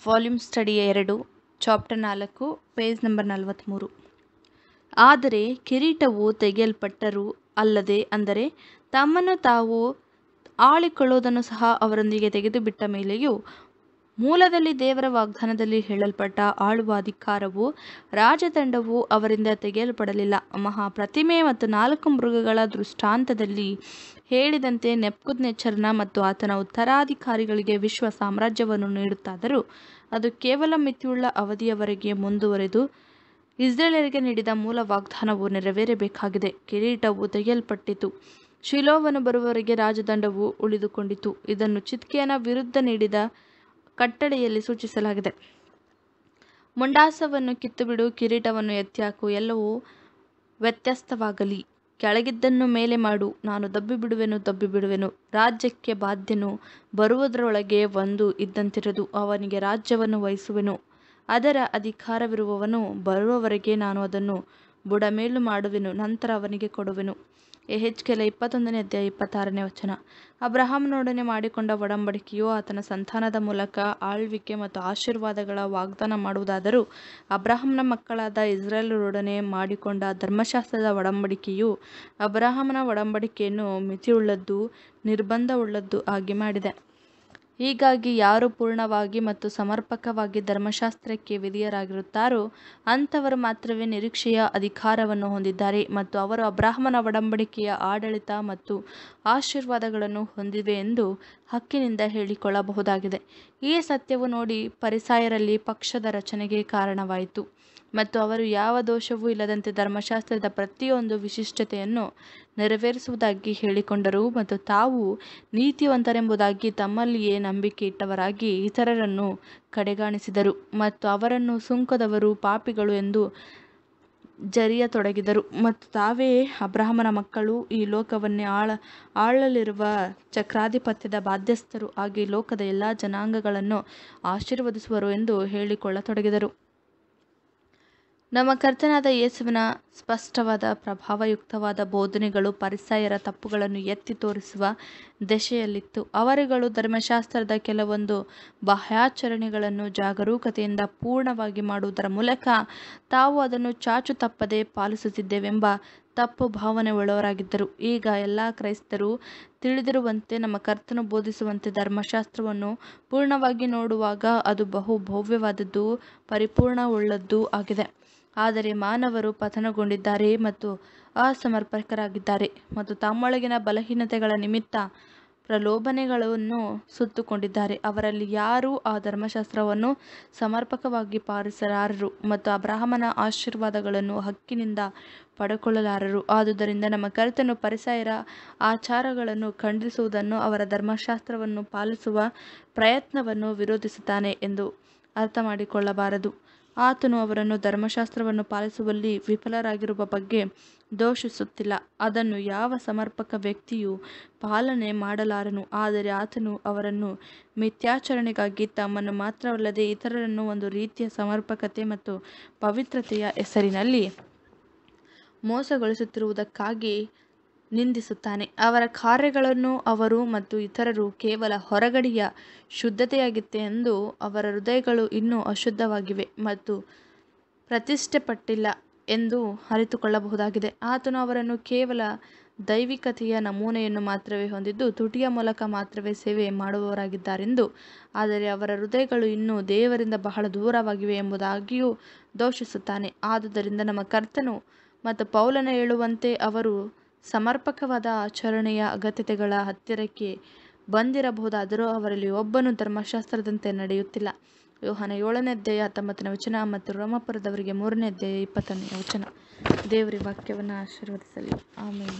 volume study ಎರಡು chapter ನಾಲ್ಕು page number ನಲವತ್ತ್ಮೂರು ಆದರೆ ಕಿರೀಟವು ತೆಗೆಯಲ್ಪಟ್ಟರೂ ಅಲ್ಲದೆ ಅಂದರೆ ತಮ್ಮನ್ನು ತಾವು ಆಳಿಕೊಳ್ಳುವುದನ್ನು ಸಹ ಅವರೊಂದಿಗೆ ತೆಗೆದುಬಿಟ್ಟ ಮೇಲೆಯೂ ಮೂಲದಲ್ಲಿ ದೇವರ ವಾಗ್ದಾನದಲ್ಲಿ ಹೇಳಲ್ಪಟ್ಟ ಆಳುವ ಅಧಿಕಾರವು ರಾಜದಂಡವು ಅವರಿಂದ ತೆಗೆಯಲ್ಪಡಲಿಲ್ಲ ಮಹಾ ಪ್ರತಿಮೆ ಮತ್ತು ನಾಲ್ಕು ಮೃಗಗಳ ದೃಷ್ಟಾಂತದಲ್ಲಿ ಹೇಳಿದಂತೆ ನೆಪ್ಕುದ್ನೆಚ್ಚರನ ಮತ್ತು ಆತನ ಉತ್ತರಾಧಿಕಾರಿಗಳಿಗೆ ವಿಶ್ವ ಸಾಮ್ರಾಜ್ಯವನ್ನು ನೀಡುತ್ತಾದರೂ ಅದು ಕೇವಲ ಮಿತಿಯುಳ್ಳ ಅವಧಿಯವರೆಗೆ ಮುಂದುವರೆದು ಇಸ್ರೇಲರಿಗೆ ನೀಡಿದ ಮೂಲ ವಾಗ್ದಾನವು ನೆರವೇರಬೇಕಾಗಿದೆ ಕಿರೀಟವು ತೆಗೆಯಲ್ಪಟ್ಟಿತು ಶಿಲೋವನು ಬರುವವರೆಗೆ ರಾಜದಂಡವು ಉಳಿದುಕೊಂಡಿತು ಇದನ್ನು ಚಿದ್ಕೀಯನ ವಿರುದ್ಧ ನೀಡಿದ ಕಟ್ಟಳೆಯಲ್ಲಿ ಸೂಚಿಸಲಾಗಿದೆ ಮುಂಡಾಸವನ್ನು ಕಿತ್ತುಬಿಡು ಕಿರೀಟವನ್ನು ಎತ್ತಿಹಾಕು ಎಲ್ಲವೂ ವ್ಯತ್ಯಸ್ತವಾಗಲಿ ಕೆಳಗಿದ್ದನ್ನು ಮೇಲೆ ಮಾಡು ನಾನು ದಬ್ಬಿ ಬಿಡುವೆನು ದಬ್ಬಿ ಬಿಡುವೆನು ರಾಜ್ಯಕ್ಕೆ ಬಾಧ್ಯನು ಬರುವುದರೊಳಗೆ ಒಂದು ಇದ್ದಂತಿರದು ಅವನಿಗೆ ರಾಜ್ಯವನ್ನು ವಹಿಸುವೆನು ಅದರ ಅಧಿಕಾರವಿರುವವನು ಬರುವವರೆಗೆ ನಾನು ಅದನ್ನು ಬುಡಮೇಲು ಮಾಡುವೆನು ನಂತರ ಅವನಿಗೆ ಕೊಡುವೆನು ಎಹೆಚ್ಕೆಲ ಇಪ್ಪತ್ತೊಂದನೇ ಅಧ್ಯಾಯ ಇಪ್ಪತ್ತಾರನೇ ವಚನ ಅಬ್ರಹಾಮನೊಡನೆ ಮಾಡಿಕೊಂಡ ಒಡಂಬಡಿಕೆಯು ಆತನ ಸಂತಾನದ ಮೂಲಕ ಆಳ್ವಿಕೆ ಮತ್ತು ಆಶೀರ್ವಾದಗಳ ವಾಗ್ದಾನ ಮಾಡುವುದಾದರೂ ಅಬ್ರಹಾಮನ ಮಕ್ಕಳಾದ ಇಸ್ರಾಯೇಲರೊಡನೆ ಮಾಡಿಕೊಂಡ ಧರ್ಮಶಾಸ್ತ್ರದ ಒಡಂಬಡಿಕೆಯು ಅಬ್ರಹಾಮನ ಒಡಂಬಡಿಕೆಯನ್ನು ಮಿತಿಯುಳ್ಳದ್ದು ನಿರ್ಬಂಧವುಳ್ಳದ್ದು ಆಗಿ ಮಾಡಿದೆ ಹೀಗಾಗಿ ಯಾರು ಪೂರ್ಣವಾಗಿ ಮತ್ತು ಸಮರ್ಪಕವಾಗಿ ಧರ್ಮಶಾಸ್ತ್ರಕ್ಕೆ ವಿಧೇಯರಾಗಿರುತ್ತಾರೋ ಅಂಥವರು ಮಾತ್ರವೇ ನಿರೀಕ್ಷೆಯ ಅಧಿಕಾರವನ್ನು ಹೊಂದಿದ್ದಾರೆ ಮತ್ತು ಅವರು ಅಬ್ರಾಹ್ಮನ ಒಡಂಬಡಿಕೆಯ ಆಡಳಿತ ಮತ್ತು ಆಶೀರ್ವಾದಗಳನ್ನು ಹೊಂದಿವೆ ಎಂದು ಹಕ್ಕಿನಿಂದ ಹೇಳಿಕೊಳ್ಳಬಹುದಾಗಿದೆ ಈ ಸತ್ಯವು ನೋಡಿ ಪರಿಸಾಯರಲ್ಲಿ ಪಕ್ಷದ ರಚನೆಗೆ ಕಾರಣವಾಯಿತು ಮತ್ತು ಅವರು ಯಾವ ದೋಷವೂ ಇಲ್ಲದಂತೆ ಧರ್ಮಶಾಸ್ತ್ರದ ಪ್ರತಿಯೊಂದು ವಿಶಿಷ್ಟತೆಯನ್ನು ನೆರವೇರಿಸುವುದಾಗಿ ಹೇಳಿಕೊಂಡರು ಮತ್ತು ತಾವು ನೀತಿವಂತರೆಂಬುದಾಗಿ ತಮ್ಮಲ್ಲಿಯೇ ನಂಬಿಕೆ ಇಟ್ಟವರಾಗಿ ಇತರರನ್ನು ಕಡೆಗಾಣಿಸಿದರು ಮತ್ತು ಅವರನ್ನು ಸುಂಕದವರು ಪಾಪಿಗಳು ಎಂದು ಜರಿಯತೊಡಗಿದರು ಮತ್ತು ತಾವೇ ಅಬ್ರಹಾಮನ ಮಕ್ಕಳು ಈ ಲೋಕವನ್ನೇ ಆಳ ಆಳಲಿರುವ ಚಕ್ರಾಧಿಪತ್ಯದ ಬಾಧ್ಯಸ್ಥರು ಆಗಿ ಲೋಕದ ಎಲ್ಲ ಜನಾಂಗಗಳನ್ನು ಆಶೀರ್ವದಿಸುವರು ಎಂದು ಹೇಳಿಕೊಳ್ಳತೊಡಗಿದರು ನಮ್ಮ ಕರ್ತನಾದ ಯೇಸುವಿನ ಸ್ಪಷ್ಟವಾದ ಪ್ರಭಾವಯುಕ್ತವಾದ ಬೋಧನೆಗಳು ಪರಿಸಾಯರ ತಪ್ಪುಗಳನ್ನು ಎತ್ತಿ ತೋರಿಸುವ ದೆಸೆಯಲ್ಲಿತ್ತು ಅವರುಗಳು ಧರ್ಮಶಾಸ್ತ್ರದ ಕೆಲವೊಂದು ಬಾಹ್ಯಾಚರಣೆಗಳನ್ನು ಜಾಗರೂಕತೆಯಿಂದ ಪೂರ್ಣವಾಗಿ ಮಾಡುವುದರ ಮೂಲಕ ತಾವು ಅದನ್ನು ಚಾಚು ತಪ್ಪದೆ ಪಾಲಿಸುತ್ತಿದ್ದೇವೆಂಬ ತಪ್ಪು ಭಾವನೆ ಉಳ್ಳವರಾಗಿದ್ದರು ಈಗ ಎಲ್ಲ ಕ್ರೈಸ್ತರು ತಿಳಿದಿರುವಂತೆ ನಮ್ಮ ಕರ್ತನು ಬೋಧಿಸುವಂತೆ ಧರ್ಮಶಾಸ್ತ್ರವನ್ನು ಪೂರ್ಣವಾಗಿ ನೋಡುವಾಗ ಅದು ಬಹು ಭವ್ಯವಾದದ್ದು ಪರಿಪೂರ್ಣವುಳ್ಳದ್ದು ಆಗಿದೆ ಆದರೆ ಮಾನವರು ಪತನಗೊಂಡಿದ್ದಾರೆ ಮತ್ತು ಅಸಮರ್ಪಕರಾಗಿದ್ದಾರೆ ಮತ್ತು ತಮ್ಮೊಳಗಿನ ಬಲಹೀನತೆಗಳ ನಿಮಿತ್ತ ಪ್ರಲೋಭನೆಗಳನ್ನು ಸುತ್ತುಕೊಂಡಿದ್ದಾರೆ ಅವರಲ್ಲಿ ಯಾರೂ ಆ ಧರ್ಮಶಾಸ್ತ್ರವನ್ನು ಸಮರ್ಪಕವಾಗಿ ಪಾಲಿಸಲಾರರು ಮತ್ತು ಅಬ್ರಹಾಮನ ಆಶೀರ್ವಾದಗಳನ್ನು ಹಕ್ಕಿನಿಂದ ಪಡೆದುಕೊಳ್ಳಲಾರರು ಆದುದರಿಂದ ನಮ್ಮ ಕರ್ತನು ಪರಿಸಾಯರ ಆಚಾರಗಳನ್ನು ಖಂಡಿಸುವುದನ್ನು ಅವರ ಧರ್ಮಶಾಸ್ತ್ರವನ್ನು ಪಾಲಿಸುವ ಪ್ರಯತ್ನವನ್ನು ವಿರೋಧಿಸುತ್ತಾನೆ ಎಂದು ಅರ್ಥ ಮಾಡಿಕೊಳ್ಳಬಾರದು ಆತನು ಅವರನ್ನು ಧರ್ಮಶಾಸ್ತ್ರವನ್ನು ಪಾಲಿಸುವಲ್ಲಿ ವಿಫಲರಾಗಿರುವ ಬಗ್ಗೆ ದೂಷಿಸುತ್ತಿಲ್ಲ ಅದನ್ನು ಯಾವ ಸಮರ್ಪಕ ವ್ಯಕ್ತಿಯೂ ಪಾಲನೆ ಮಾಡಲಾರನು ಆದರೆ ಆತನು ಅವರನ್ನು ಮಿಥ್ಯಾಚರಣೆಗಾಗಿ ತಮ್ಮನ್ನು ಮಾತ್ರವಲ್ಲದೆ ಇತರರನ್ನು ಒಂದು ರೀತಿಯ ಸಮರ್ಪಕತೆ ಮತ್ತು ಪವಿತ್ರತೆಯ ಹೆಸರಿನಲ್ಲಿ ಮೋಸಗೊಳಿಸುತ್ತಿರುವುದಕ್ಕಾಗಿ ನಿಂದಿಸುತ್ತಾನೆ ಅವರ ಕಾರ್ಯಗಳನ್ನು ಅವರು ಮತ್ತು ಇತರರು ಕೇವಲ ಹೊರಗಡೆಯ ಶುದ್ಧತೆಯಾಗಿತ್ತೆ ಎಂದು ಅವರ ಹೃದಯಗಳು ಇನ್ನೂ ಅಶುದ್ಧವಾಗಿವೆ ಮತ್ತು ಪ್ರತಿಷ್ಠೆಪಟ್ಟಿಲ್ಲ ಎಂದು ಅರಿತುಕೊಳ್ಳಬಹುದಾಗಿದೆ ಆತನು ಅವರನ್ನು ಕೇವಲ ದೈವಿಕತೆಯ ನಮೂನೆಯನ್ನು ಮಾತ್ರವೇ ಹೊಂದಿದ್ದು ತುಟಿಯ ಮೂಲಕ ಮಾತ್ರವೇ ಸೇವೆ ಮಾಡುವವರಾಗಿದ್ದಾರೆಂದು ಆದರೆ ಅವರ ಹೃದಯಗಳು ಇನ್ನೂ ದೇವರಿಂದ ಬಹಳ ದೂರವಾಗಿವೆ ಎಂಬುದಾಗಿಯೂ ದೂಷಿಸುತ್ತಾನೆ ಆದುದರಿಂದ ನಮ್ಮ ಕರ್ತನು ಮತ್ತು ಪೌಲನ ಹೇಳುವಂತೆ ಅವರು ಸಮರ್ಪಕವಾದ ಆಚರಣೆಯ ಅಗತ್ಯತೆಗಳ ಹತ್ತಿರಕ್ಕೆ ಬಂದಿರಬಹುದಾದರೂ ಅವರಲ್ಲಿ ಒಬ್ಬನು ಧರ್ಮಶಾಸ್ತ್ರದಂತೆ ನಡೆಯುತ್ತಿಲ್ಲ ಯೋಹನ ಏಳನೇ ಅಧ್ಯಾಯ ಹತ್ತೊಂಬತ್ತನೇ ವಚನ ಮತ್ತು ರೋಮಪುರದವರಿಗೆ ಮೂರನೇ ಅಧ್ಯಾಯ ಇಪ್ಪತ್ತನೇ ವಚನ ದೇವರ ವಾಕ್ಯವನ್ನು ಆಶೀರ್ವದಿಸಲಿ ಆಮೇಲೆ